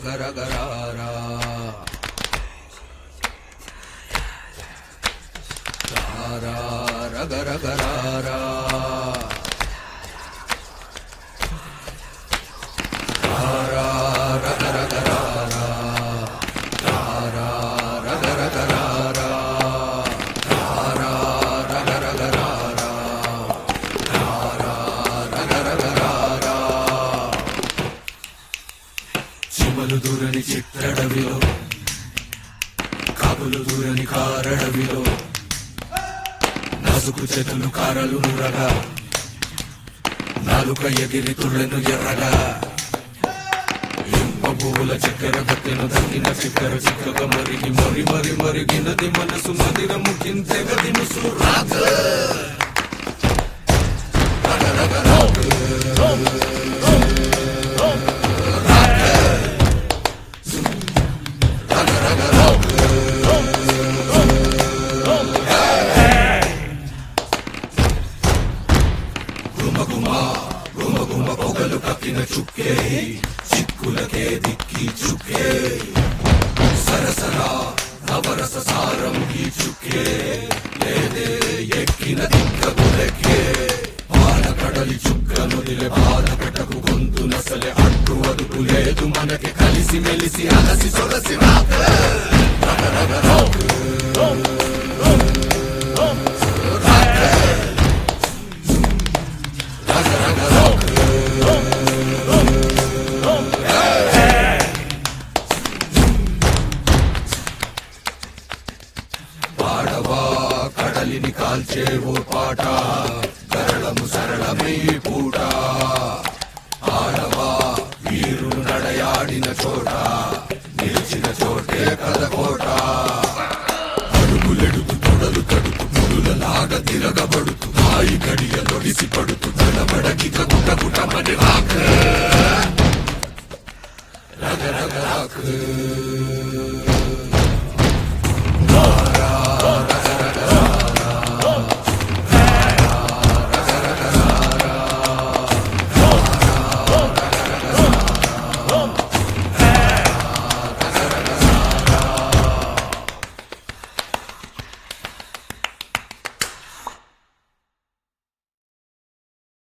రగ రగ రారా రారా రగ రగ రారా రారా రగ రగ రారా రారా రగ రగ రారా రారా రగ రగ రారా రారా రగ రగ రారా చిమలు దూరని చిట్టడవిలో కాపులు దూరని కారడవిలో నాసుకు చేతులు కారలు నురగా నాలుక ఎగిరి తుళ్ళను ఎర్రగా ఇంప పువ్వుల చక్కెర కత్తెను తగ్గిన చక్కెర చిక్కగా మరిగి మరి మరి మరిగినది మనసు మదిరము కింతెగది ముసు రాగ గుమ గుమ గుమ గుమ పొగలు కక్కిన చుక్కే చిక్కులకే దిక్కి చుక్కే సరసరా నవరస సారం ఈ చుక్కే లేదే ఎక్కిన దిక్క గులకే పాల కడలి చుక్క నుదిలే బాధ పెట్టకు గొంతు నసలే అడ్డు అదుపు లేదు మనకి కలిసి మెలిసి అలసి సొలసి రాక రగ రగ రాక రగ రగ రాక పాడవా కడలిని కాల్చే ఓ పాట కరళము సరళమై పూట ఆడవా వీరులు నడయాడిన చోట నిలిచిన చోటే కదకోట అడుగులెడుగు తొడలు తడుపు పులులలాగా తిరగబడుతూ హాయి గడియ లొడిసి పడుతూ తడబడకి గుట గుటమని రాక రగ రగ రాక